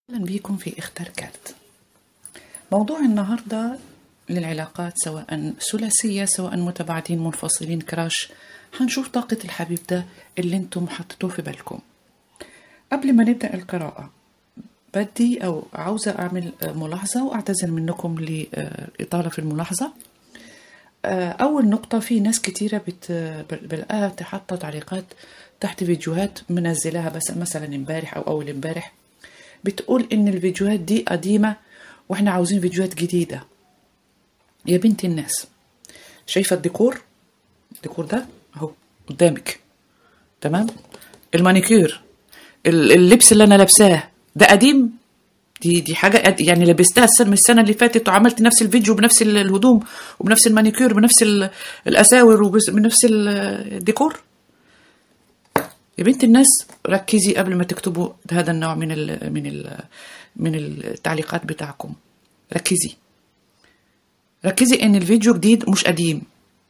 أهلا بيكم في اختار كارت موضوع النهاردة للعلاقات سواء ثلاثية سواء متباعدين منفصلين كراش هنشوف طاقة الحبيب ده اللي انتم حطيتوه في بالكم قبل ما نبدأ القراءة بدي أو عاوزة أعمل ملاحظة وأعتذر منكم لإطالة في الملاحظة أول نقطة في ناس كتيرة بت... بلقاها تحط تعليقات تحت فيديوهات منزلاها بس مثلا امبارح أو أول امبارح بتقول إن الفيديوهات دي قديمة وإحنا عاوزين فيديوهات جديدة يا بنت الناس شايفة الديكور الديكور ده أهو قدامك تمام المانيكير ال- اللبس اللي أنا لابساه ده قديم دي دي حاجة قد- يعني لبستها السنة من السنة اللي فاتت وعملت نفس الفيديو بنفس ال- الهدوم وبنفس المانيكير بنفس ال- الأساور وبنفس ال- الديكور يا بنت الناس ركزي قبل ما تكتبوا هذا النوع من ال من ال من التعليقات بتاعكم ركزي ركزي ان الفيديو جديد مش قديم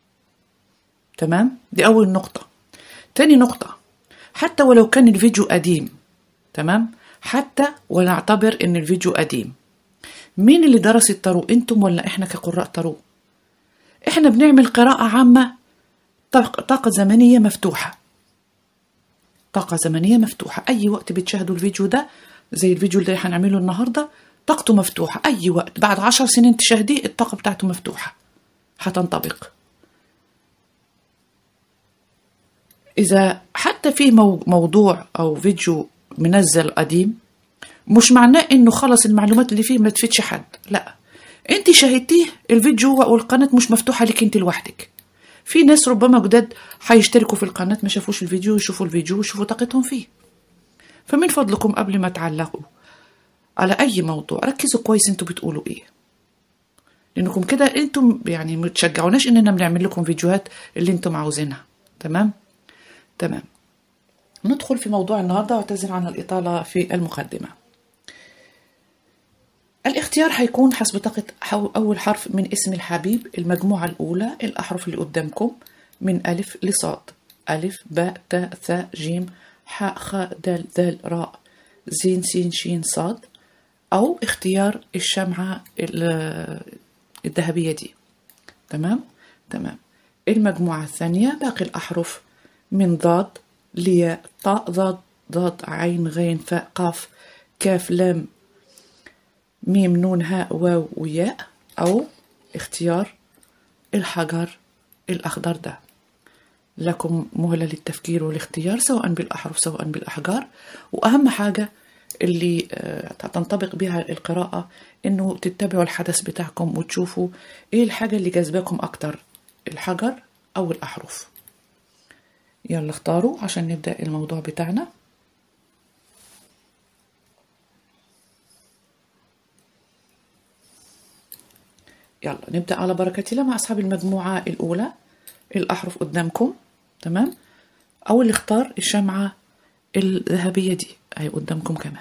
تمام دي اول نقطة تاني نقطة حتى ولو كان الفيديو قديم تمام حتى ونعتبر ان الفيديو قديم مين اللي درس التارو انتم ولا احنا كقراء تارو احنا بنعمل قراءة عامة طاق- طاقة زمنية مفتوحة طاقة زمنية مفتوحة أي وقت بتشاهدوا الفيديو ده زي الفيديو اللي هنعمله النهاردة طاقته مفتوحة أي وقت بعد عشر سنين تشاهديه الطاقة بتاعته مفتوحة هتنطبق إذا حتى في مو- موضوع أو فيديو منزل قديم مش معناه إنه خلص المعلومات اللي فيه ما تفيدش حد لا أنت شاهدتيه الفيديو والقناة مش مفتوحة لك أنت لوحدك في ناس ربما جداد هيشتركوا في القناة ما شافوش الفيديو يشوفوا الفيديو ويشوفوا طاقتهم فيه فمن فضلكم قبل ما تعلقوا على أي موضوع ركزوا كويس انتوا بتقولوا ايه لأنكم كده انتم يعني ما تشجعوناش اننا بنعمل لكم فيديوهات اللي انتم عاوزينها تمام تمام ندخل في موضوع النهارده واعتذر عن الإطالة في المقدمة الاختيار هيكون حسب طاقة حو- أول حرف من اسم الحبيب المجموعة الأولى الأحرف اللي قدامكم من ألف لصاد ألف باء تاء ثاء جيم حاء خاء دال ذال راء زين سين شين صاد أو اختيار الشمعة ال- الذهبية دي تمام تمام المجموعة الثانية باقي الأحرف من ضاد لياء طاء ضاد ضاد عين غين فاء قاف كاف لام ميم نون هاء واو وياء أو اختيار الحجر الأخضر ده لكم مهلة للتفكير والاختيار سواء بالأحرف سواء بالأحجار وأهم حاجة اللي آه، تنطبق بها القراءة إنه تتبعوا الحدث بتاعكم وتشوفوا إيه الحاجة اللي جذباكم أكتر الحجر أو الأحرف يلا اختاروا عشان نبدأ الموضوع بتاعنا يلا نبدأ على بركة الله مع أصحاب المجموعة الأولى الأحرف قدامكم تمام أو اللي اختار الشمعة الذهبية دي أهي قدامكم كمان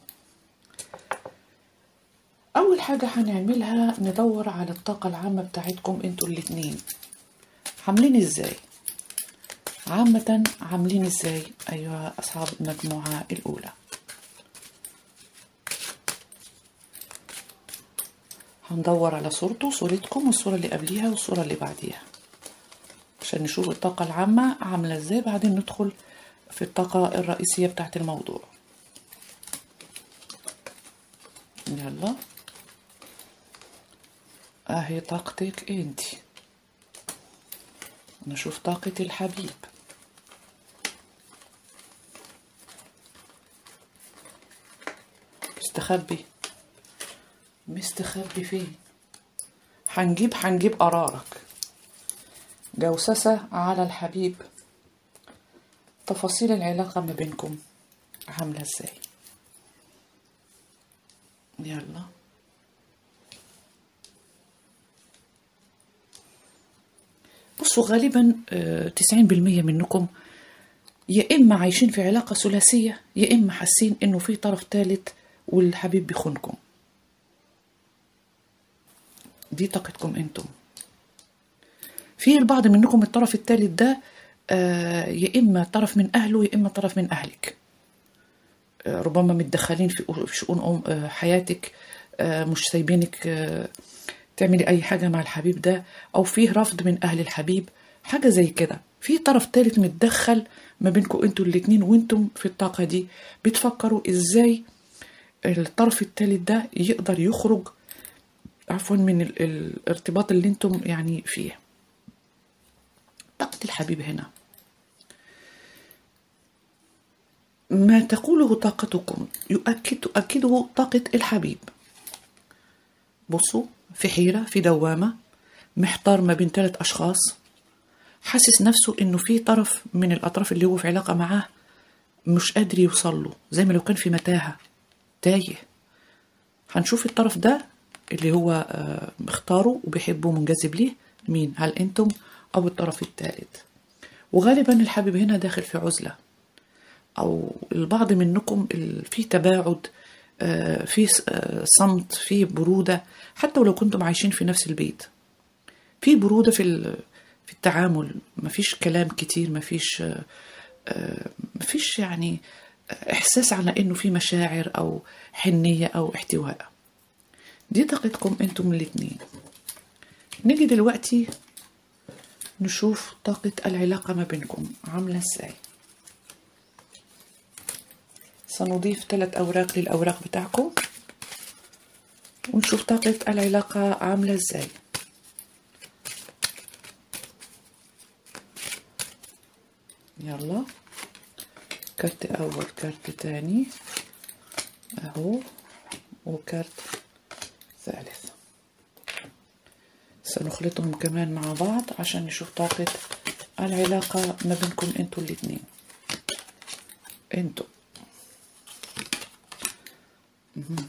أول حاجة هنعملها ندور على الطاقة العامة بتاعتكم انتوا الاتنين عاملين ازاي عامة عاملين ازاي أيها أصحاب المجموعة الأولى هندور على صورته صورتكم والصورة اللي قبليها والصورة اللي بعديها عشان نشوف الطاقة العامة عاملة ازاي بعدين ندخل في الطاقة الرئيسية بتاعت الموضوع يلا اهي طاقتك انتي نشوف طاقة الحبيب مستخبي مستخبي فين هنجيب هنجيب قرارك جوسسة على الحبيب تفاصيل العلاقة ما بينكم عاملة ازاي يلا بصوا غالبا تسعين بالمية منكم يا إما عايشين في علاقة ثلاثية يا إما حاسين إنه في طرف ثالث والحبيب بيخونكم دي طاقتكم انتم في البعض منكم الطرف الثالث ده آه يا اما طرف من اهله يا اما طرف من اهلك آه، ربما متدخلين في في شؤون أم- آه، حياتك آه، مش سايبينك آه، تعملي اي حاجه مع الحبيب ده او فيه رفض من اهل الحبيب حاجه زي كده في طرف تالت متدخل ما بينكم انتوا الاتنين وانتم في الطاقه دي بتفكروا ازاي الطرف التالت ده يقدر يخرج عفوا من ال- ال- الارتباط اللي انتم يعني فيه طاقه الحبيب هنا ما تقوله طاقتكم يؤكد تؤكده طاقة الحبيب بصوا في حيرة في دوامة محتار ما بين ثلاث أشخاص حاسس نفسه إنه في طرف من الأطراف اللي هو في علاقة معاه مش قادر يوصل له زي ما لو كان في متاهة تايه هنشوف الطرف ده اللي هو آه، مختاره وبيحبه ومنجذب ليه مين هل أنتم أو الطرف الثالث وغالبا الحبيب هنا داخل في عزلة او البعض منكم ال- في تباعد آه، في س- آه، صمت في برودة حتى ولو كنتم عايشين في نفس البيت في برودة في ال- في التعامل مفيش كلام كتير مفيش آه، آه، مفيش يعني إحساس على إنه في مشاعر أو حنية أو احتواء دي طاقتكم أنتم الاتنين نيجي دلوقتي نشوف طاقة العلاقة ما بينكم عاملة ازاي سنضيف ثلاث أوراق للأوراق بتاعكم ونشوف طاقة العلاقة عاملة ازاي يلا كارت أول كارت تاني أهو وكارت ثالث سنخلطهم كمان مع بعض عشان نشوف طاقة العلاقة ما بينكم انتوا الاتنين انتوا مهم.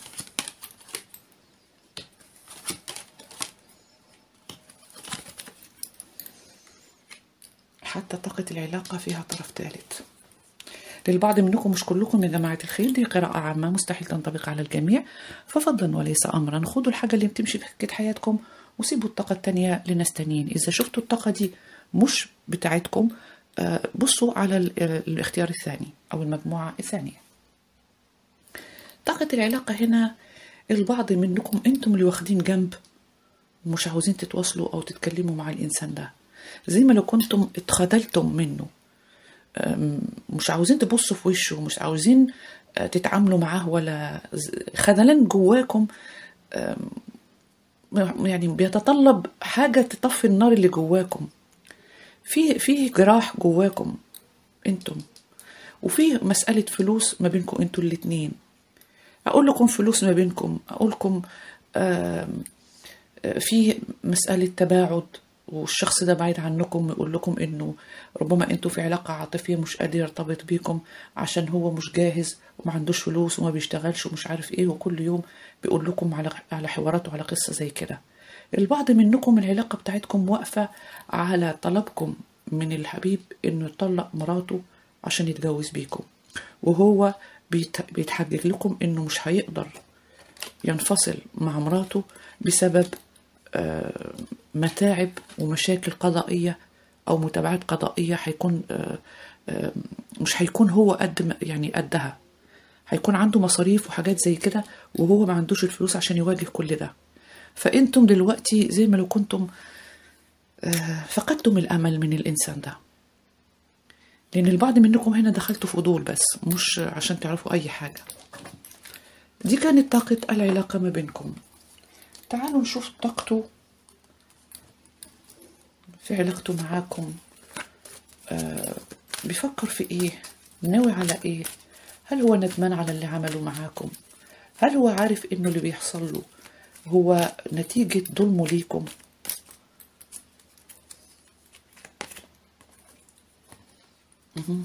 حتى طاقة العلاقة فيها طرف ثالث للبعض منكم مش كلكم يا جماعة الخير دي قراءة عامة مستحيل تنطبق على الجميع ففضلا وليس أمرا خدوا الحاجة اللي بتمشي في سكة حياتكم وسيبوا الطاقة التانية لناس تانيين إذا شفتوا الطاقة دي مش بتاعتكم آه، بصوا على ال- ال- الاختيار الثاني أو المجموعة الثانية طاقة العلاقة هنا البعض منكم انتم اللي واخدين جنب ومش عاوزين تتواصلوا او تتكلموا مع الانسان ده زي ما لو كنتم اتخذلتم منه أم، مش عاوزين تبصوا في وشه مش عاوزين آه، تتعاملوا معاه ولا ز- خذلان جواكم أم، يعني بيتطلب حاجة تطفي النار اللي جواكم في في جراح جواكم انتم وفي مسألة فلوس ما بينكم انتوا الاتنين اقول لكم فلوس ما بينكم اقول لكم آم، آه، في مسألة تباعد والشخص ده بعيد عنكم يقول لكم انه ربما انتوا في علاقة عاطفية مش قادر يرتبط بيكم عشان هو مش جاهز وما عندوش فلوس وما بيشتغلش ومش عارف ايه وكل يوم بيقول لكم على على حوارات وعلى قصة زي كده البعض منكم العلاقة بتاعتكم واقفة على طلبكم من الحبيب انه يطلق مراته عشان يتجوز بيكم وهو بيت- بيتحجج لكم انه مش هيقدر ينفصل مع مراته بسبب آه، متاعب ومشاكل قضائية أو متابعات قضائية هيكون آه، آه، مش هيكون هو قد ما- يعني قدها هيكون عنده مصاريف وحاجات زي كده وهو ما عندوش الفلوس عشان يواجه كل ده فأنتم دلوقتي زي ما لو كنتم آه، فقدتم الأمل من الإنسان ده لأن البعض منكم هنا دخلتوا فضول بس مش عشان تعرفوا أي حاجة دي كانت طاقة العلاقة ما بينكم تعالوا نشوف طاقته في علاقته معاكم آه بيفكر في ايه ناوي على ايه هل هو ندمان على اللي عمله معاكم هل هو عارف انه اللي بيحصل له هو نتيجة ظلمه ليكم مهم.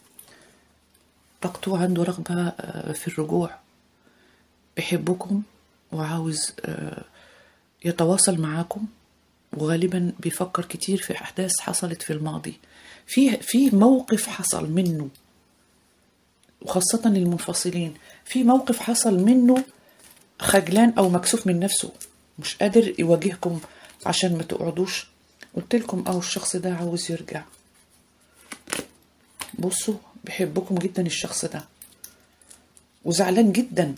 طاقته عنده رغبة آه، في الرجوع بيحبكم وعاوز آه، يتواصل معاكم وغالبا بيفكر كتير في أحداث حصلت في الماضي في في موقف حصل منه وخاصة للمنفصلين في موقف حصل منه خجلان أو مكسوف من نفسه مش قادر يواجهكم عشان ما تقعدوش قلت لكم أو الشخص ده عاوز يرجع بصوا بيحبكم جدا الشخص ده وزعلان جدا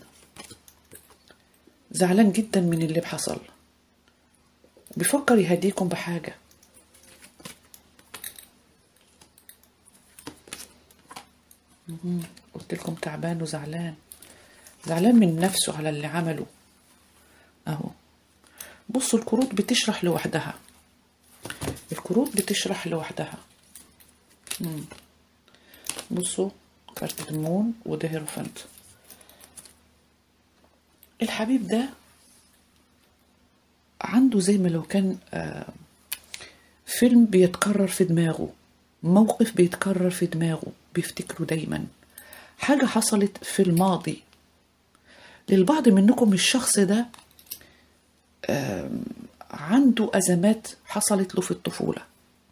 زعلان جدا من اللي حصل بيفكر يهديكم بحاجة مهم. قلت لكم تعبان وزعلان زعلان من نفسه على اللي عمله اهو بصوا الكروت بتشرح لوحدها الكروت بتشرح لوحدها مم. بصوا كارت المون وده هيروفانت الحبيب ده عنده زي ما لو كان آه، فيلم بيتكرر في دماغه موقف بيتكرر في دماغه بيفتكره دايما حاجة حصلت في الماضي للبعض منكم الشخص ده آم، عنده أزمات حصلت له في الطفولة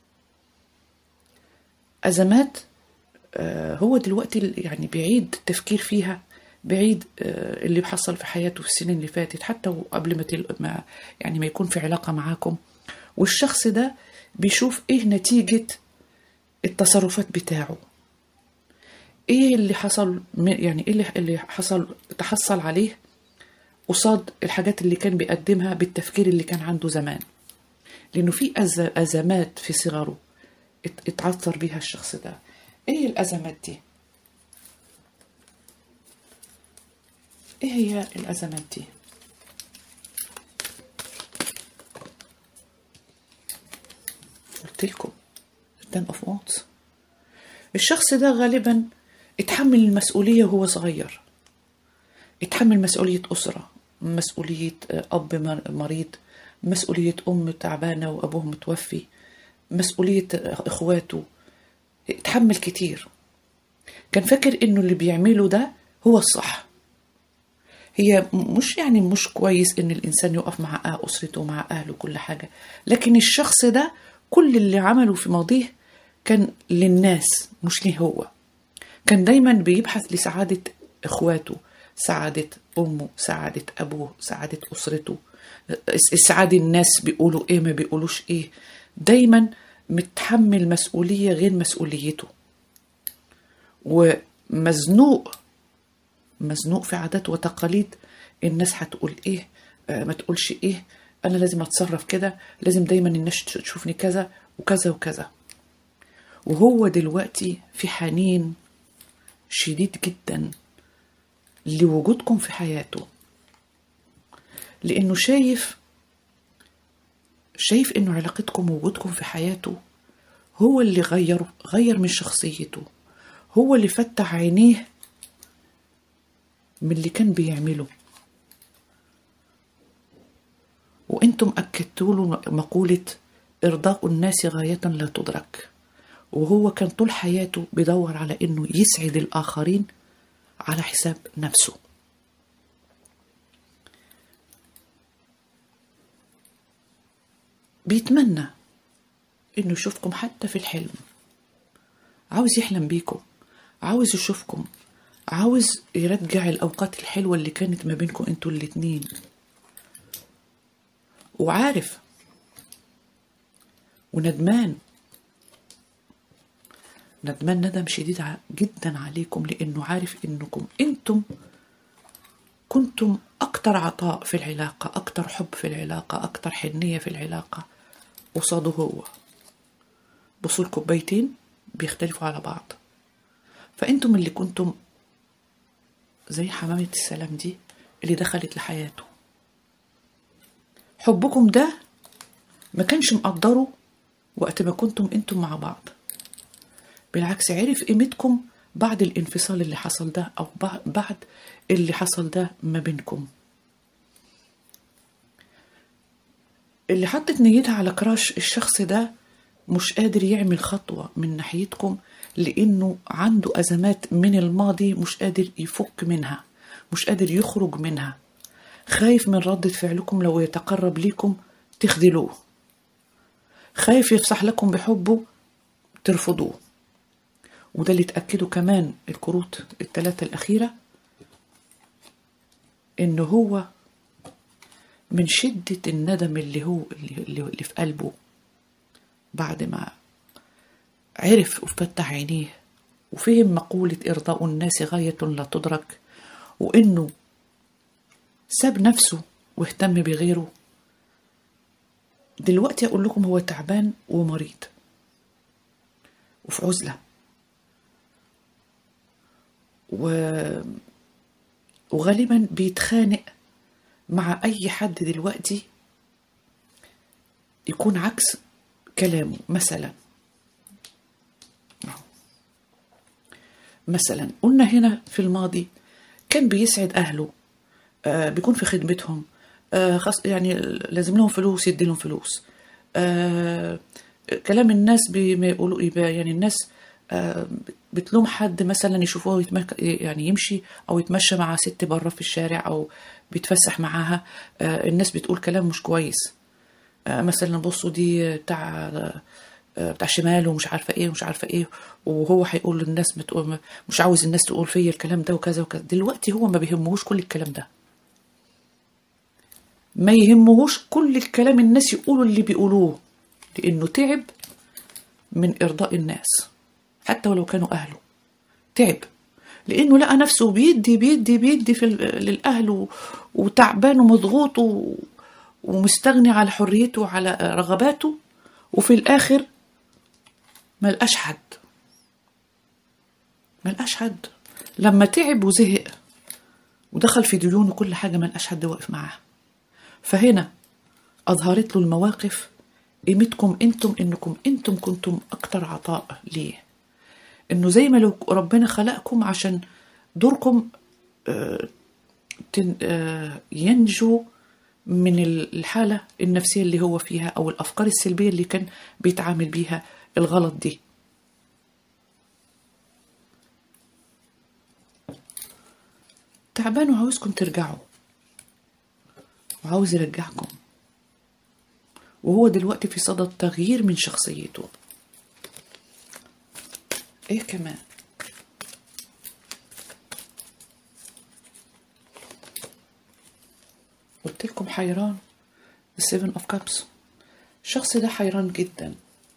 أزمات آه، هو دلوقتي ال- يعني بيعيد التفكير فيها بعيد آه، اللي حصل في حياته في السنين اللي فاتت حتى قبل ما, تل... ما يعني ما يكون في علاقة معاكم والشخص ده بيشوف ايه نتيجة التصرفات بتاعه ايه اللي حصل م- يعني ايه اللي- اللي حصل تحصل عليه قصاد الحاجات اللي كان بيقدمها بالتفكير اللي كان عنده زمان لانه في أز- ازمات في صغره ات- اتعثر بيها الشخص ده ايه الازمات دي ايه هي الازمات دي قلت لكم التن اوف وونتس الشخص ده غالبا اتحمل المسؤوليه وهو صغير اتحمل مسؤوليه اسره مسؤوليه آه، اب مر- مريض مسؤوليه ام تعبانه وابوه متوفي مسؤوليه آه، اخواته اتحمل كتير كان فاكر انه اللي بيعمله ده هو الصح هي م- مش يعني مش كويس ان الانسان يقف مع أه- اسرته ومع اهله كل حاجه لكن الشخص ده كل اللي عمله في ماضيه كان للناس مش ليه هو كان دايما بيبحث لسعاده اخواته سعاده امه سعاده ابوه سعاده اسرته اس- سعاده الناس بيقولوا ايه ما بيقولوش ايه دايما متحمل مسؤوليه غير مسؤوليته ومزنوق مزنوق في عادات وتقاليد الناس هتقول ايه آه ما تقولش ايه انا لازم اتصرف كده لازم دايما الناس تشوفني كذا وكذا وكذا وهو دلوقتي في حنين شديد جدا لوجودكم في حياته لانه شايف شايف انه علاقتكم ووجودكم في حياته هو اللي غير غير من شخصيته هو اللي فتح عينيه من اللي كان بيعمله وانتم اكدتوا له مقولة ارضاء الناس غاية لا تدرك وهو كان طول حياته بيدور على انه يسعد الاخرين على حساب نفسه بيتمنى انه يشوفكم حتى في الحلم عاوز يحلم بيكم عاوز يشوفكم عاوز يرجع الأوقات الحلوة اللي كانت ما بينكم انتوا الاتنين وعارف وندمان ندمان ندم شديد ع- جدا عليكم لأنه عارف إنكم أنتم كنتم أكتر عطاء في العلاقة أكتر حب في العلاقة أكتر حنية في العلاقة قصاده هو بصوا الكوبايتين بيختلفوا على بعض فأنتم اللي كنتم زي حمامة السلام دي اللي دخلت لحياته حبكم ده ما كانش مقدره وقت ما كنتم انتم مع بعض بالعكس عرف قيمتكم بعد الانفصال اللي حصل ده او بع- بعد اللي حصل ده ما بينكم اللي حطت نيتها على كراش الشخص ده مش قادر يعمل خطوة من ناحيتكم لأنه عنده أزمات من الماضي مش قادر يفك منها مش قادر يخرج منها خايف من ردة فعلكم لو يتقرب ليكم تخذلوه خايف يفصح لكم بحبه ترفضوه وده اللي اتأكدوا كمان الكروت الثلاثة الأخيرة إن هو من شدة الندم اللي هو اللي, اللي اللي في قلبه بعد ما عرف وفتح عينيه وفهم مقولة إرضاء الناس غاية لا تدرك وإنه ساب نفسه واهتم بغيره دلوقتي أقول لكم هو تعبان ومريض وفي عزلة و... وغالبا بيتخانق مع أي حد دلوقتي يكون عكس كلامه مثلا مثلا قلنا هنا في الماضي كان بيسعد أهله آه بيكون في خدمتهم آه خاص يعني لازم لهم فلوس يدي لهم فلوس آه كلام الناس بما يقولوا إيه بقى، يعني الناس آه بتلوم حد مثلا يشوفوه يتمك يعني يمشي او يتمشى مع ست بره في الشارع او بيتفسح معاها آه الناس بتقول كلام مش كويس آه مثلا بصوا دي بتاع آه بتاع شمال ومش عارفه ايه ومش عارفه ايه وهو هيقول للناس بتقول مش عاوز الناس تقول فيا الكلام ده وكذا وكذا دلوقتي هو ما بيهمهوش كل الكلام ده ما يهمهوش كل الكلام الناس يقولوا اللي بيقولوه لانه تعب من ارضاء الناس حتى ولو كانوا اهله تعب لانه لقى نفسه بيدي بيدي بيدي في ال- للاهل و- وتعبان ومضغوط و- ومستغني على حريته وعلى رغباته وفي الاخر ما لقاش حد ما لقاش حد لما تعب وزهق ودخل في ديون وكل حاجه ما لقاش حد واقف معاه فهنا اظهرت له المواقف قيمتكم انتم انكم انتم كنتم اكتر عطاء ليه انه زي ما لو ربنا خلقكم عشان دوركم آه، تن- آه، ينجو من الحالة النفسية اللي هو فيها أو الأفكار السلبية اللي كان بيتعامل بيها الغلط دي تعبان وعاوزكم ترجعوا وعاوز يرجعكم وهو دلوقتي في صدد تغيير من شخصيته ايه كمان قلت لكم حيران السيفن اوف كابس الشخص ده حيران جدا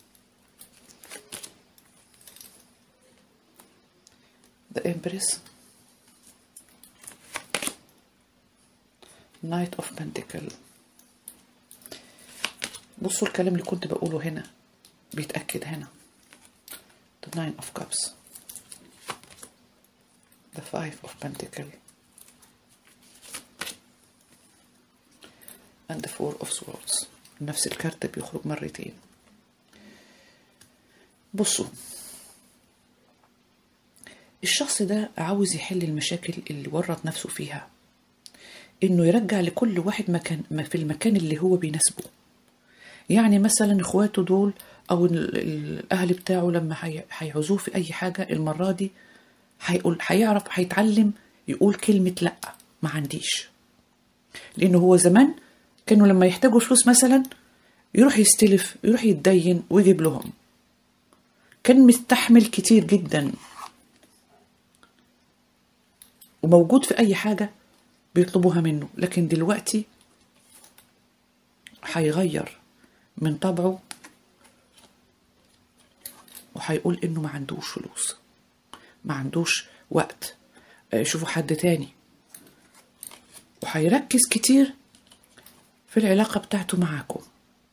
The Empress Knight of Pentacle بصوا الكلام اللي كنت بقوله هنا بيتأكد هنا The Nine of Cups The Five of Pentacle and the Four of Swords نفس الكارت بيخرج مرتين بصوا الشخص ده عاوز يحل المشاكل اللي ورط نفسه فيها انه يرجع لكل واحد مكان ما في المكان اللي هو بيناسبه يعني مثلا اخواته دول او ال- ال- الاهل بتاعه لما هي- هيعوزوه في اي حاجه المره دي هيقول هيعرف هيتعلم يقول كلمه لا ما عنديش لانه هو زمان كانوا لما يحتاجوا فلوس مثلا يروح يستلف يروح يتدين ويجيب لهم كان مستحمل كتير جدا وموجود في اي حاجه بيطلبوها منه لكن دلوقتي هيغير من طبعه وهيقول انه ما عندوش فلوس ما عندوش وقت آه، شوفوا حد تاني وهيركز كتير في العلاقة بتاعته معاكم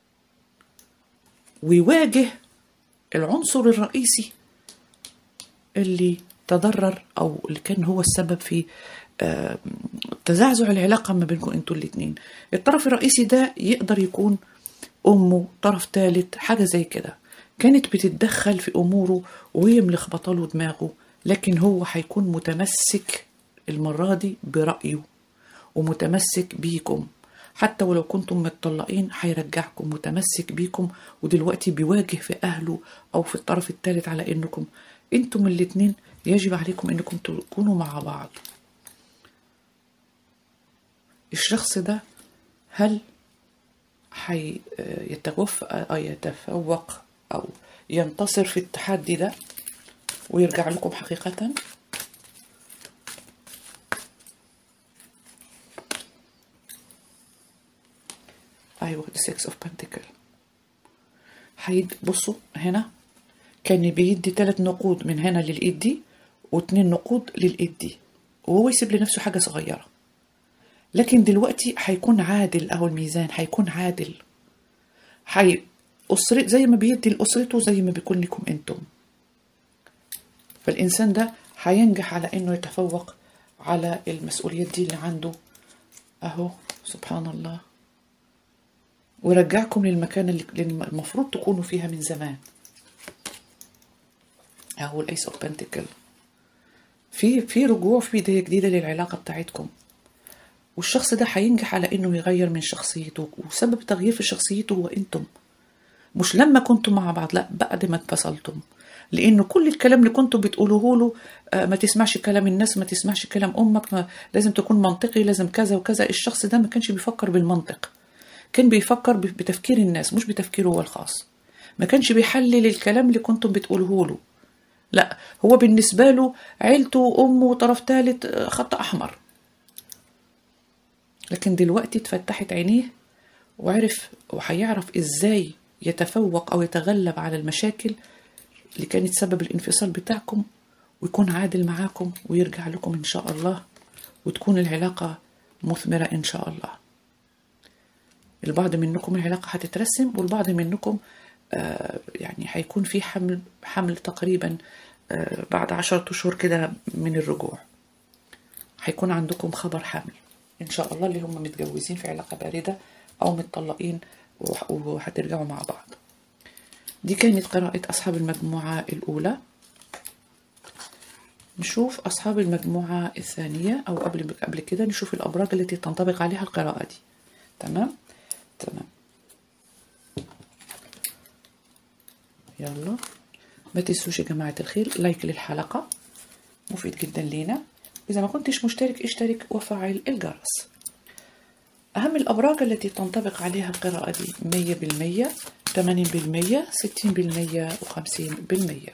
ويواجه العنصر الرئيسي اللي تضرر او اللي كان هو السبب في آه، تزعزع العلاقه ما بينكم انتوا الاتنين الطرف الرئيسي ده يقدر يكون امه طرف ثالث حاجه زي كده كانت بتتدخل في اموره وهي ملخبطه له دماغه لكن هو هيكون متمسك المره دي برايه ومتمسك بيكم حتى ولو كنتم متطلقين هيرجعكم متمسك بيكم ودلوقتي بيواجه في اهله او في الطرف الثالث على انكم انتم الاتنين يجب عليكم انكم تكونوا مع بعض الشخص ده هل حي يتوفى أو يتفوق أو ينتصر في التحدي ده ويرجع لكم حقيقة أيوة the six of pentacle هيد بصوا هنا كان بيدي ثلاث نقود من هنا للإيد دي واتنين نقود للإيد دي وهو يسيب لنفسه حاجة صغيرة لكن دلوقتي هيكون عادل أهو الميزان هيكون عادل حي أسرة زي ما بيدي لأسرته زي ما بيكون لكم أنتم فالإنسان ده هينجح على إنه يتفوق على المسؤوليات دي اللي عنده أهو سبحان الله ويرجعكم للمكان اللي اللي المفروض تكونوا فيها من زمان أهو الأيس أوف بنتكل في في رجوع في بداية جديدة للعلاقة بتاعتكم والشخص ده هينجح على إنه يغير من شخصيته وسبب تغيير في شخصيته هو أنتم مش لما كنتم مع بعض لا بعد ما اتفصلتم لانه كل الكلام اللي كنتوا بتقولوه له آه، ما تسمعش كلام الناس ما تسمعش كلام امك ما لازم تكون منطقي لازم كذا وكذا الشخص ده ما كانش بيفكر بالمنطق كان بيفكر ب- بتفكير الناس مش بتفكيره هو الخاص ما كانش بيحلل الكلام اللي كنتم بتقولوه له لا هو بالنسبة له عيلته وأمه وطرف ثالث آه، خط أحمر لكن دلوقتي اتفتحت عينيه وعرف وهيعرف ازاي يتفوق او يتغلب على المشاكل اللي كانت سبب الانفصال بتاعكم ويكون عادل معاكم ويرجع لكم ان شاء الله وتكون العلاقة مثمرة ان شاء الله البعض منكم العلاقة هتترسم والبعض منكم آه يعني هيكون في حمل حمل تقريبا آه بعد عشرة أشهر كده من الرجوع هيكون عندكم خبر حمل إن شاء الله اللي هم متجوزين في علاقة باردة أو متطلقين وح- وهترجعوا مع بعض دي كانت قراءة أصحاب المجموعة الأولى نشوف أصحاب المجموعة الثانية أو قبل قبل كده نشوف الأبراج التي تنطبق عليها القراءة دي تمام تمام يلا ما تنسوش يا جماعة الخير لايك للحلقة مفيد جدا لينا إذا ما كنتش مشترك اشترك وفعل الجرس أهم الأبراج التي تنطبق عليها القراءة دي مية بالمية تمانين بالمية ستين بالمية وخمسين بالمية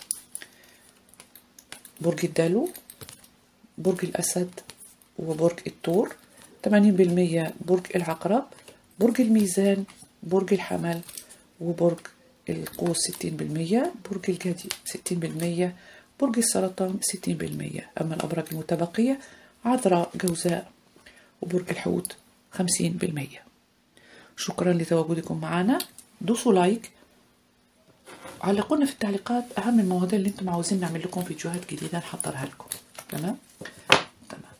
برج الدلو برج الأسد وبرج الثور تمانين بالمية برج العقرب برج الميزان برج الحمل وبرج القوس ستين بالمية برج الجدي ستين بالمية برج السرطان ستين بالمية أما الأبراج المتبقية عذراء جوزاء وبرج الحوت خمسين بالمية شكرا لتواجدكم معنا دوسوا لايك علقونا في التعليقات أهم المواضيع اللي انتم عاوزين نعمل لكم فيديوهات جديدة نحضرها لكم تمام تمام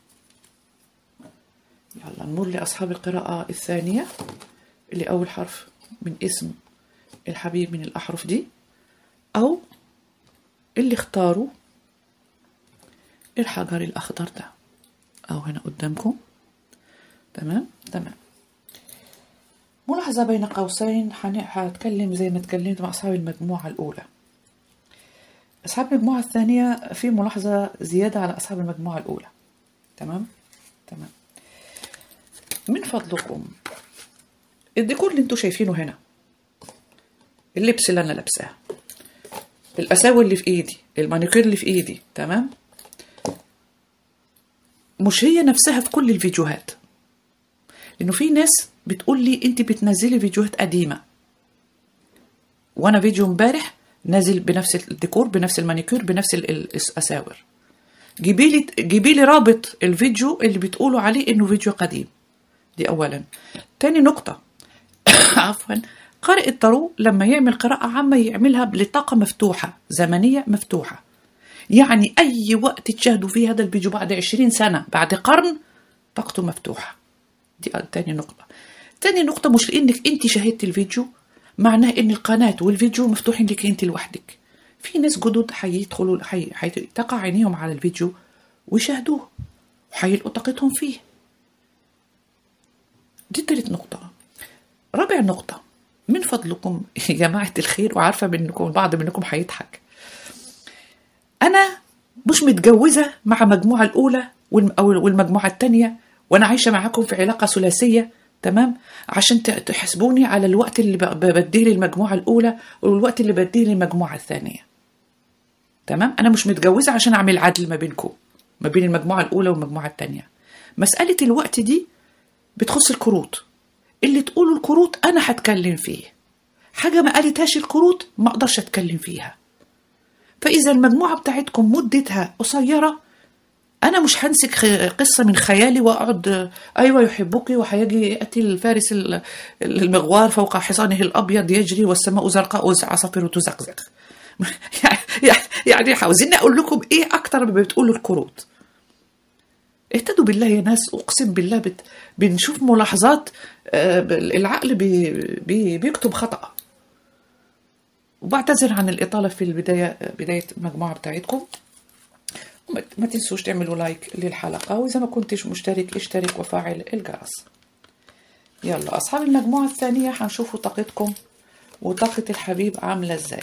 يلا نمر لأصحاب القراءة الثانية اللي أول حرف من اسم الحبيب من الأحرف دي أو اللي اختاروا الحجر الأخضر ده أو هنا قدامكم تمام تمام ملاحظة بين قوسين هن- هتكلم زي ما اتكلمت مع أصحاب المجموعة الأولى أصحاب المجموعة الثانية في ملاحظة زيادة على أصحاب المجموعة الأولى تمام تمام من فضلكم الديكور اللي انتوا شايفينه هنا اللبس اللي انا لابساه الاساور اللي في ايدي المانيكير اللي في ايدي تمام مش هي نفسها في كل الفيديوهات لانه في ناس بتقول لي انت بتنزلي فيديوهات قديمه وانا فيديو امبارح نازل بنفس الديكور بنفس المانيكير بنفس ال- ال- الاساور جيبي لي جيبي لي رابط الفيديو اللي بتقولوا عليه انه فيديو قديم دي اولا تاني نقطه عفوا قارئ الطارو لما يعمل قراءة عامة يعملها لطاقة مفتوحة زمنية مفتوحة يعني أي وقت تشاهدوا فيه هذا الفيديو بعد عشرين سنة بعد قرن طاقته مفتوحة دي تاني نقطة تاني نقطة مش لأنك أنت شاهدت الفيديو معناه أن القناة والفيديو مفتوحين لك أنت لوحدك في ناس جدد حيدخلوا حي... حي... تقع عينيهم على الفيديو ويشاهدوه وحيلقوا طاقتهم فيه دي تالت نقطة رابع نقطة من فضلكم يا جماعة الخير وعارفة منكم البعض منكم هيضحك أنا مش متجوزة مع مجموعة الأولى والم- أو والمجموعة التانية وأنا عايشة معاكم في علاقة ثلاثية تمام عشان ت- تحسبوني على الوقت اللي ب- ب- بديه للمجموعة الأولى والوقت اللي بديه للمجموعة الثانية تمام أنا مش متجوزة عشان أعمل عدل ما بينكم ما بين المجموعة الأولى والمجموعة التانية مسألة الوقت دي بتخص الكروت اللي تقوله الكروت انا هتكلم فيه حاجه ما قالتهاش الكروت ما اقدرش اتكلم فيها فاذا المجموعه بتاعتكم مدتها قصيره انا مش همسك خ- قصه من خيالي واقعد آه، ايوه يحبك وهيجي ياتي الفارس ال- المغوار فوق حصانه الابيض يجري والسماء زرقاء والعصافير تزقزق يعني يعني عاوزين اقول لكم ايه اكتر ما بتقولوا الكروت اهتدوا بالله يا ناس اقسم بالله بت... بنشوف ملاحظات آه، العقل بي... بي... بيكتب خطأ وبعتذر عن الإطالة في البداية بداية المجموعة بتاعتكم وما ما تنسوش تعملوا لايك للحلقة وإذا ما كنتش مشترك اشترك وفعل الجرس يلا أصحاب المجموعة الثانية هنشوفوا طاقتكم وطاقة الحبيب عاملة ازاي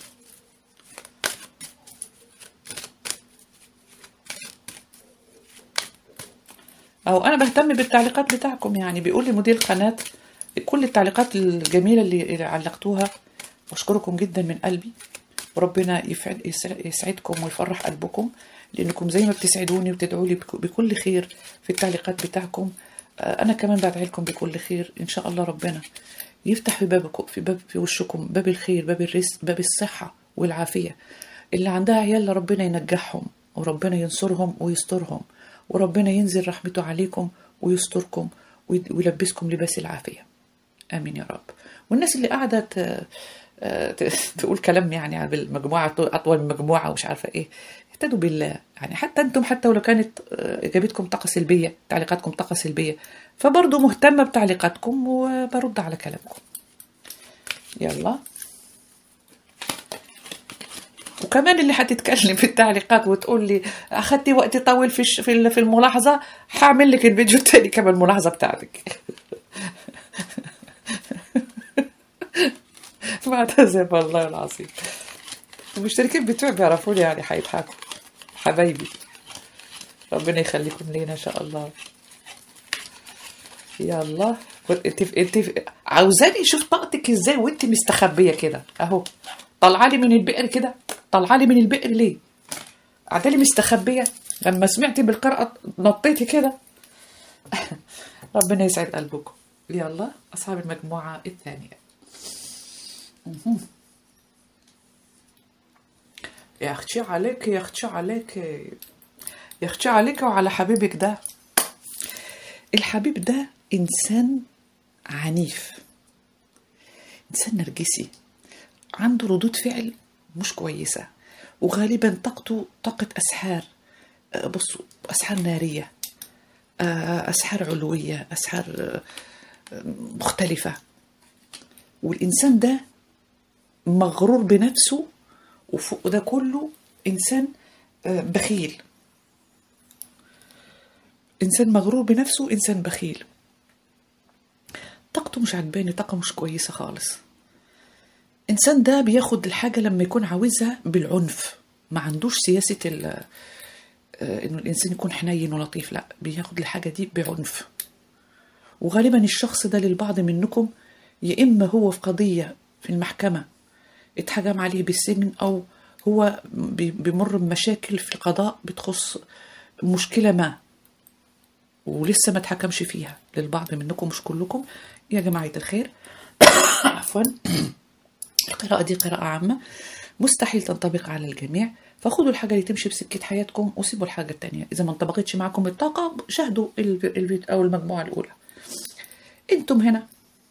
أو أنا بهتم بالتعليقات بتاعكم يعني بيقول لي مدير القناة كل التعليقات الجميلة اللي اللي علقتوها بشكركم جدا من قلبي وربنا يفعل يسع- يسعدكم ويفرح قلبكم لأنكم زي ما بتسعدوني وتدعوا لي بك- بكل خير في التعليقات بتاعكم آه، أنا كمان بدعي لكم بكل خير إن شاء الله ربنا يفتح في بابكم في باب في وشكم باب الخير باب الرزق باب الصحة والعافية اللي عندها عيال ربنا ينجحهم وربنا ينصرهم ويسترهم وربنا ينزل رحمته عليكم ويستركم وي- ويلبسكم لباس العافية آمين يا رب والناس اللي قاعدة ت- آه، ت- تقول كلام يعني بالمجموعة أطول من مجموعة ومش عارفة إيه اهتدوا بالله يعني حتى أنتم حتى ولو كانت آه، إجابتكم طاقة سلبية تعليقاتكم طاقة سلبية فبرضه مهتمة بتعليقاتكم وبرد على كلامكم يلا وكمان اللي هتتكلم في التعليقات وتقول لي اخدتي وقت طويل في الش- في ال- في الملاحظه هعمل لك الفيديو التاني كمان الملاحظه بتاعتك بعتذر والله العظيم المشتركين بتوعي بيعرفوني يعني هيضحكوا حبايبي ربنا يخليكم لينا ان شاء الله يلا انت انت عاوزاني اشوف طاقتك ازاي وانت مستخبيه كده اهو طالعه لي من البئر كده طالعه لي من البئر ليه قاعده لي مستخبيه لما سمعتي بالقراءه نطيتي كده ربنا يسعد قلبكم يلا اصحاب المجموعه الثانيه مهم. يا اختي عليك يا اختي عليك يا اختي عليك وعلى حبيبك ده الحبيب ده انسان عنيف انسان نرجسي عنده ردود فعل مش كويسه وغالبا طاقته طاقه اسحار آه، بصوا اسحار ناريه آه، اسحار علويه اسحار آه، آه، مختلفه والانسان ده مغرور بنفسه وفوق ده كله انسان آه، بخيل انسان مغرور بنفسه انسان بخيل طاقته مش عجباني طاقه مش كويسه خالص انسان ده بياخد الحاجه لما يكون عاوزها بالعنف ما عندوش سياسه ال- آه، انه الانسان يكون حنين ولطيف لا بياخد الحاجه دي بعنف وغالبا الشخص ده للبعض منكم يا اما هو في قضيه في المحكمه اتحكم عليه بالسجن او هو بي- بيمر بمشاكل في القضاء بتخص مشكله ما ولسه ما اتحكمش فيها للبعض منكم مش كلكم يا جماعه الخير عفوا القراءة دي قراءة عامة مستحيل تنطبق على الجميع فخدوا الحاجة اللي تمشي بسكة حياتكم وسيبوا الحاجة التانية إذا ما انطبقتش معكم الطاقة شاهدوا الف- الفيديو أو المجموعة الأولى انتم هنا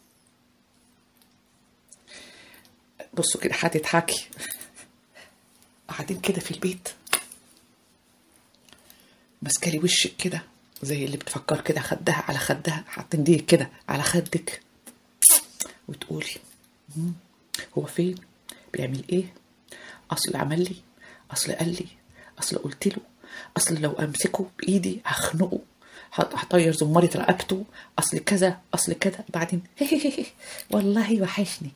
بصوا كده هتضحكي قاعدين كده في البيت ماسكه لي وشك كده زي اللي بتفكر كده خدها على خدها حاطين ايديك كده على خدك وتقولي "مم، هو فين بيعمل ايه اصل عمل لي اصل قال لي اصل قلت له اصل لو امسكه بايدي هخنقه هط- هطير زمارة رقبته اصل كذا اصل كذا بعدين والله وحشني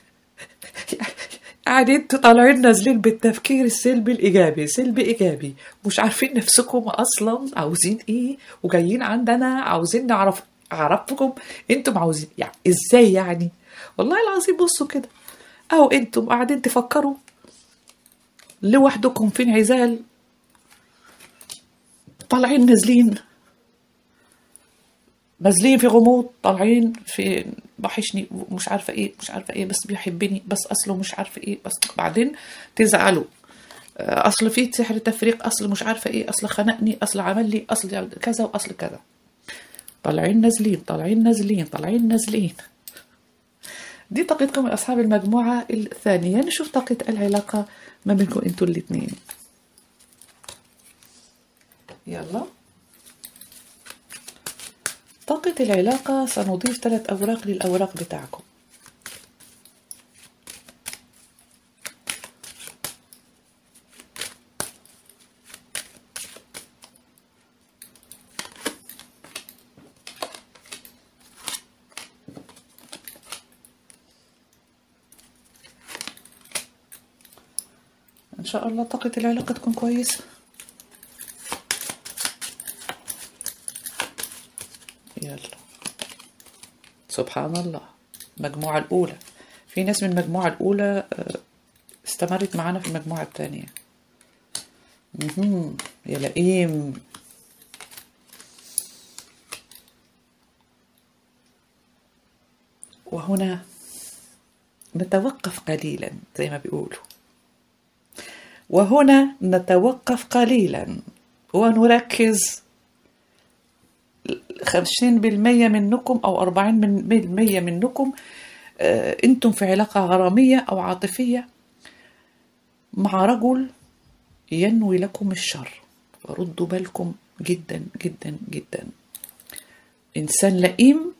قاعدين طالعين نازلين بالتفكير السلبي الايجابي سلبي ايجابي مش عارفين نفسكم اصلا عاوزين ايه وجايين عندنا عاوزين نعرف اعرفكم انتم عاوزين يعني ازاي يعني والله العظيم بصوا كده اهو انتم قاعدين تفكروا لوحدكم في انعزال طالعين نازلين نازلين في غموض طالعين في وحشني مش عارفه ايه مش عارفه ايه بس بيحبني بس اصله مش عارفه ايه بس بعدين تزعلوا آه، اصل في سحر تفريق اصل مش عارفه ايه اصل خنقني اصل عمل لي اصل كذا واصل كذا طالعين نازلين طالعين نازلين طالعين نازلين دي طاقتكم اصحاب المجموعه الثانيه نشوف طاقه العلاقه ما بينكم انتوا الاثنين يلا طاقة العلاقة سنضيف ثلاث أوراق للأوراق بتاعكم إن شاء الله طاقة العلاقة تكون كويسة يلا سبحان الله المجموعة الأولى في ناس من المجموعة الأولى آه، استمرت معانا في المجموعة الثانية مهم. يا لئيم وهنا نتوقف قليلا زي ما بيقولوا وهنا نتوقف قليلا ونركز خمسين بالمية منكم أو أربعين بالمية منكم آه، أنتم في علاقة غرامية أو عاطفية مع رجل ينوي لكم الشر فردوا بالكم جدا جدا جدا إنسان لئيم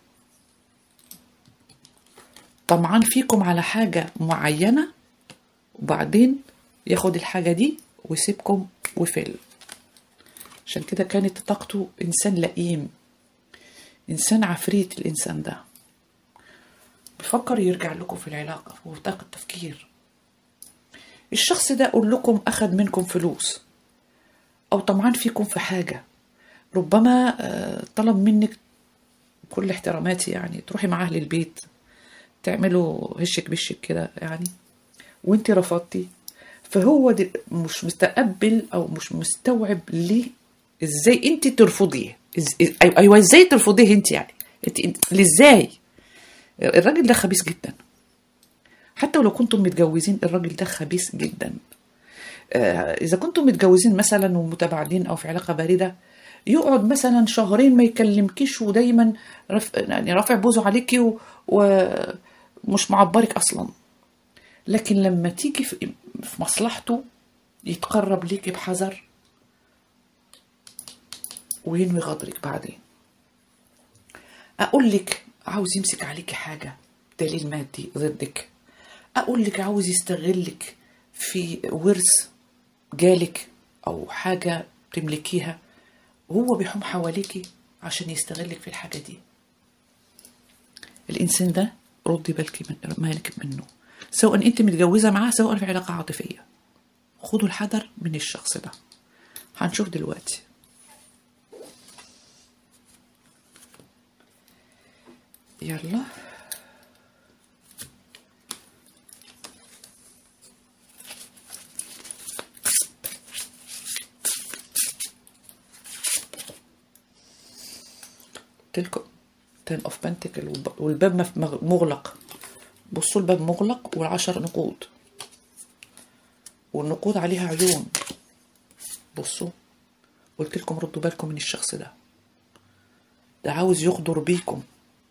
طمعان فيكم على حاجة معينة وبعدين ياخد الحاجة دي ويسيبكم وفل عشان كده كانت طاقته إنسان لئيم إنسان عفريت الإنسان ده بيفكر يرجع لكم في العلاقة هو طاقة تفكير الشخص ده أقول لكم أخد منكم فلوس أو طمعان فيكم في حاجة ربما آه، طلب منك بكل احتراماتي يعني تروحي معاه للبيت تعملوا هشك بشك كده يعني وانت رفضتي فهو دي مش مستقبل او مش مستوعب ليه ازاي انت ترفضيه إز... ايوه أيوة، ازاي ترفضيه انت يعني انت انت- ازاي الراجل ده خبيث جدا حتى ولو كنتم متجوزين الراجل ده خبيث جدا آه، اذا كنتم متجوزين مثلا ومتباعدين او في علاقه بارده يقعد مثلا شهرين ما يكلمكيش ودايما رف... يعني رافع بوزه عليكي و... ومش معبرك اصلا لكن لما تيجي في في مصلحته يتقرب ليكي بحذر وينوي غدرك بعدين اقول لك عاوز يمسك عليكي حاجه دليل مادي ضدك اقول لك عاوز يستغلك في ورث جالك او حاجه تملكيها وهو بيحوم حواليكي عشان يستغلك في الحاجه دي الانسان ده ردي بالك من مالك منه سواء انت متجوزه معاه سواء في علاقه عاطفيه خدوا الحذر من الشخص ده هنشوف دلوقتي يلا تلك تن اوف بنتكل والباب مف- مغ- مغلق بصوا الباب مغلق والعشر نقود والنقود عليها عيون بصوا قلت لكم ردوا بالكم من الشخص ده ده عاوز يغدر بيكم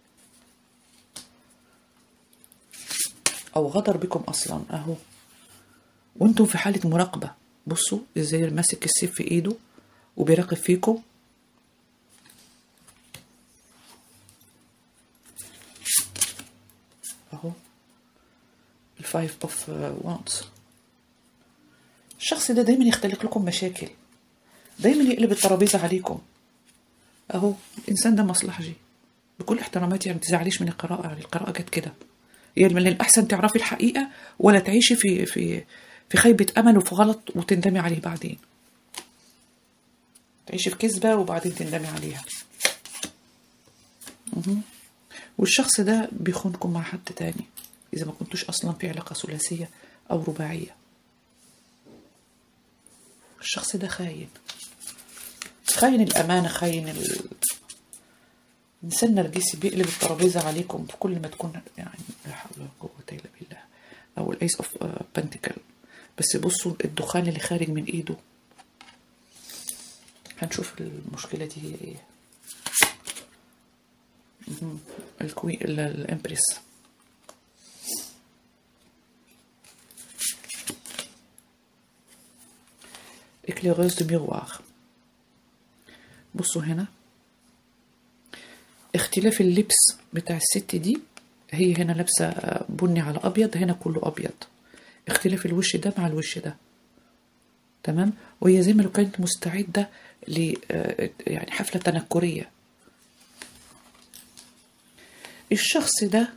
او غدر بكم اصلا اهو وانتم في حالة مراقبة بصوا ازاي ماسك السيف في ايده وبيراقب فيكم اهو الفايف اوف وانس الشخص ده دايما يختلق لكم مشاكل دايما يقلب الترابيزة عليكم اهو الانسان ده مصلحجي بكل احتراماتي يعني ما تزعليش من القراءة يعني القراءة جت كده يعني من الأحسن تعرفي الحقيقة ولا تعيشي في في في خيبة أمل وفي غلط وتندمي عليه بعدين تعيشي في كذبة وبعدين تندمي عليها مهم. والشخص ده بيخونكم مع حد تاني إذا ما كنتوش أصلا في علاقة ثلاثية أو رباعية الشخص ده خاين خاين الأمانة خاين ال... إنسان نرجسي بيقلب الترابيزة عليكم في كل ما تكون يعني لا حول ولا قوة إلا بالله أو الأيس أوف بنتكل بس بصوا الدخان اللي خارج من ايده هنشوف المشكلة دي هي ايه مهم. الكوين ال- الامبريس éclaireuse de miroir بصوا هنا اختلاف اللبس بتاع الست دي هي هنا لابسة بني على أبيض هنا كله أبيض اختلاف الوش ده مع الوش ده تمام وهي زي ما لو كانت مستعدة ل آه، يعني حفلة تنكرية الشخص ده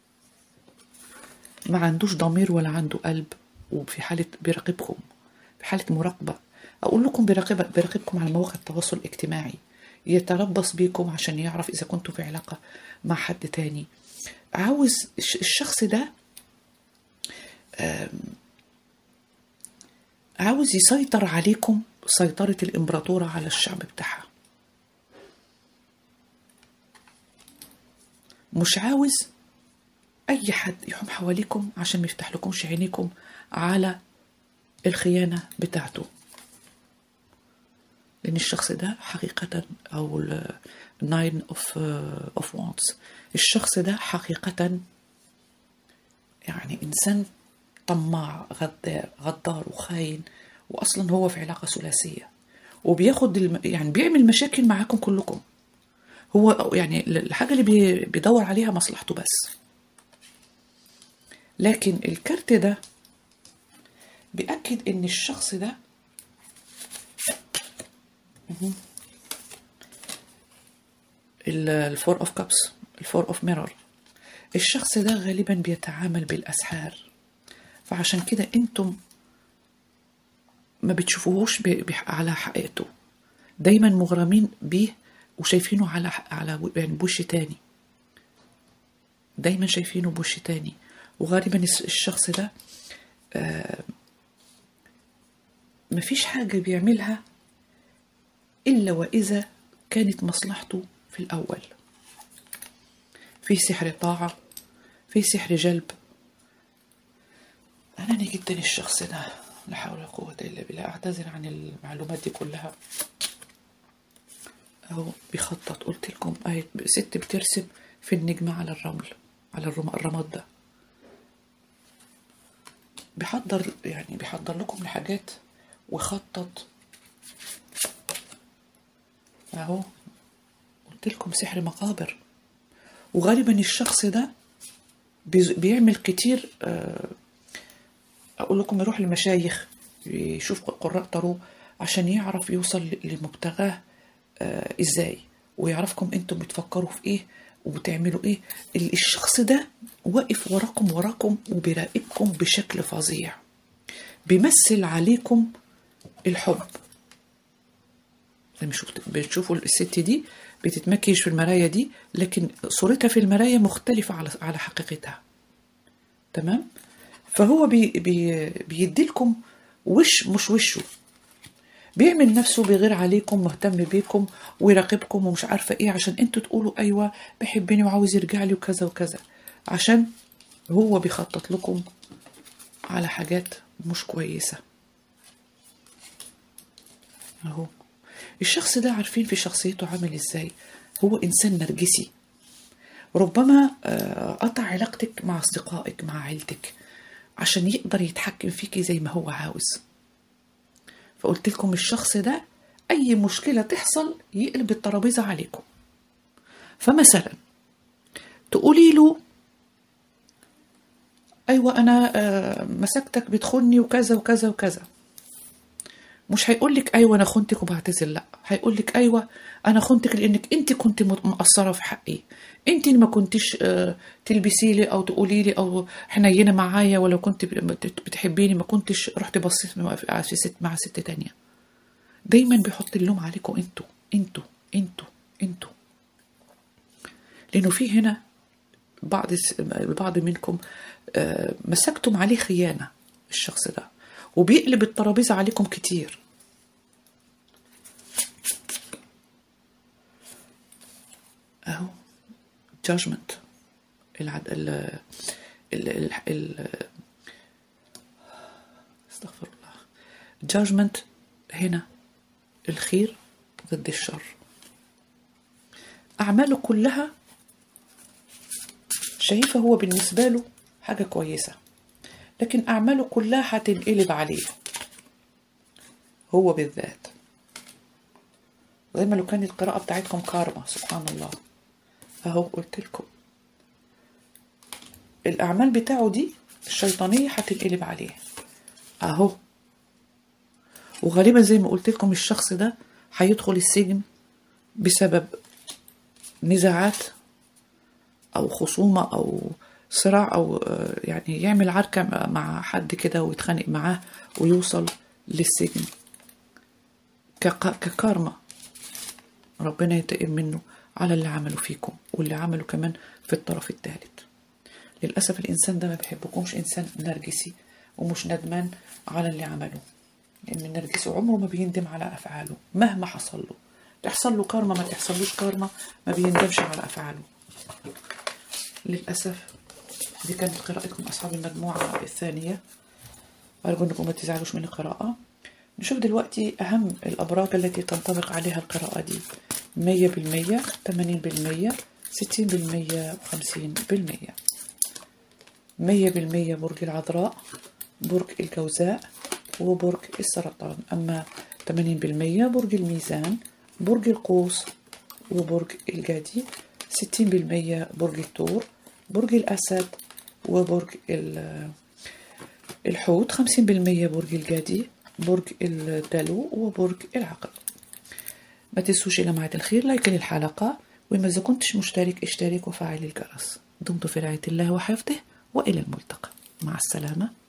ما عندوش ضمير ولا عنده قلب وفي حالة بيراقبكم في حالة مراقبة أقول لكم بيراقب بيراقبكم على مواقع التواصل الاجتماعي يتربص بيكم عشان يعرف إذا كنتوا في علاقة مع حد تاني عاوز الش- الشخص ده آم، عاوز يسيطر عليكم سيطرة الإمبراطورة على الشعب بتاعها مش عاوز أي حد يحوم حواليكم عشان ما يفتح لكمش عينيكم على الخيانة بتاعته لأن الشخص ده حقيقة أو الناين اوف اوف وانس الشخص ده حقيقة يعني إنسان طماع غدار غدار وخاين وأصلا هو في علاقة ثلاثية وبياخد الم... يعني بيعمل مشاكل معاكم كلكم هو يعني الحاجة اللي بي- بيدور عليها مصلحته بس لكن الكارت ده بيأكد إن الشخص ده الفور اوف كابس الفور اوف ميرور الشخص ده غالبا بيتعامل بالاسحار فعشان كده انتم ما بتشوفوهوش ب- بح- على حقيقته دايما مغرمين بيه وشايفينه على على و- يعني بوش تاني دايما شايفينه بوش تاني وغالبا الس- الشخص ده آه مفيش حاجة بيعملها إلا وإذا كانت مصلحته في الأول في سحر طاعة في سحر جلب أناني جدا الشخص ده لا حول ولا قوة إلا بالله أعتذر عن المعلومات دي كلها أهو بيخطط قلت لكم أهي ست بترسم في النجمة على الرمل على الرم- الرماد ده بيحضر يعني بيحضر لكم لحاجات وخطط اهو قلت لكم سحر مقابر وغالبا الشخص ده بيز- بيعمل كتير آه، اقول لكم يروح لمشايخ يشوف قراء طارو عشان يعرف يوصل ل- لمبتغاه آه، ازاي ويعرفكم انتم بتفكروا في ايه وبتعملوا ايه ال- الشخص ده واقف وراكم وراكم وبيراقبكم بشكل فظيع بيمثل عليكم الحب زي ما شفت بتشوفوا الست دي بتتمكيج في المراية دي لكن صورتها في المراية مختلفة على على حقيقتها تمام فهو بي بي بيديلكم وش مش وشه بيعمل نفسه بيغير عليكم مهتم بيكم ويراقبكم ومش عارفة ايه عشان انتوا تقولوا ايوه بيحبني وعاوز يرجع لي وكذا وكذا عشان هو بيخطط لكم على حاجات مش كويسة اهو الشخص ده عارفين في شخصيته عامل ازاي هو انسان نرجسي ربما آه، قطع علاقتك مع اصدقائك مع عيلتك عشان يقدر يتحكم فيكي زي ما هو عاوز فقلت لكم الشخص ده اي مشكله تحصل يقلب الترابيزه عليكم فمثلا تقولي له ايوه انا آه، مسكتك بتخني وكذا وكذا وكذا مش هيقول لك ايوه انا خنتك وبعتذر لا هيقول لك ايوه انا خنتك لانك انت كنت مت- مقصره في حقي انت اللي ما كنتش آه، تلبسي لي او تقولي لي او حنينه معايا ولو كنت بت- بتحبيني ما كنتش رحت بصيت مع- في ست مع ست تانية دايما بيحط اللوم عليكم انتوا انتوا انتوا انتوا لانه في هنا بعض الس- البعض منكم آه، مسكتم عليه خيانه الشخص ده وبيقلب الترابيزه عليكم كتير اهو جادجمنت العد ال ال ال ال استغفر الله جاجمنت هنا الخير ضد الشر أعماله كلها شايفة هو بالنسبة له حاجة كويسة لكن أعماله كلها هتنقلب عليه هو بالذات زي ما لو كانت القراءة بتاعتكم كارما سبحان الله أهو قلت لكم الأعمال بتاعه دي الشيطانية هتنقلب عليه أهو وغالبا زي ما قلت لكم الشخص ده هيدخل السجن بسبب نزاعات أو خصومة أو صراع أو آه، يعني يعمل عركة مع حد كده ويتخانق معاه ويوصل للسجن كق- ككارما ربنا ينتقم منه على اللي عمله فيكم واللي عمله كمان في الطرف الثالث للأسف الإنسان ده ما بيحبكمش إنسان نرجسي ومش ندمان على اللي عمله لأن النرجسي عمره ما بيندم على أفعاله مهما حصل له تحصل له كارما ما تحصلوش كارما ما بيندمش على أفعاله للأسف دي كانت قراءتكم أصحاب المجموعة الثانية أرجو أنكم ما تزعلوش من القراءة نشوف دلوقتي أهم الأبراج التي تنطبق عليها القراءة دي مية بالمية تمانين بالمية ستين بالمية وخمسين بالمية مية بالمية برج العذراء برج الجوزاء وبرج السرطان أما تمانين بالمية برج الميزان برج القوس وبرج الجدي ستين بالمية برج الثور برج الأسد وبرج ال- الحوت خمسين بالمية برج الجدي برج الدلو وبرج العقرب ما تنسوش إلى معاد الخير لايك للحلقة وإما إذا كنتش مشترك اشترك وفعل الجرس دمتم في رعاية الله وحفظه وإلى الملتقى مع السلامة